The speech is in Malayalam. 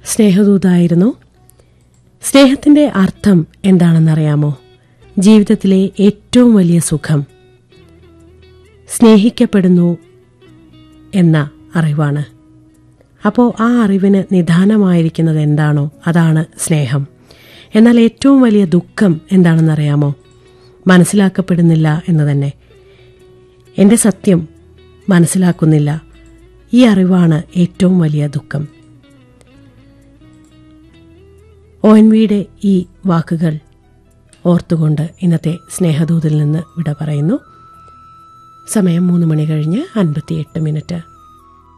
സ്നേഹദൂതായിരുന്നു സ്നേഹത്തിന്റെ അർത്ഥം എന്താണെന്നറിയാമോ ജീവിതത്തിലെ ഏറ്റവും വലിയ സുഖം സ്നേഹിക്കപ്പെടുന്നു എന്ന അറിവാണ് അപ്പോൾ ആ അറിവിന് നിദാനമായിരിക്കുന്നത് എന്താണോ അതാണ് സ്നേഹം എന്നാൽ ഏറ്റവും വലിയ ദുഃഖം എന്താണെന്നറിയാമോ മനസ്സിലാക്കപ്പെടുന്നില്ല എന്ന് തന്നെ എൻ്റെ സത്യം മനസ്സിലാക്കുന്നില്ല ഈ അറിവാണ് ഏറ്റവും വലിയ ദുഃഖം ഒ എൻ വിയുടെ ഈ വാക്കുകൾ ഓർത്തുകൊണ്ട് ഇന്നത്തെ സ്നേഹദൂതിൽ നിന്ന് വിട പറയുന്നു സമയം മൂന്ന് മണി കഴിഞ്ഞ് അൻപത്തിയെട്ട് മിനിറ്റ്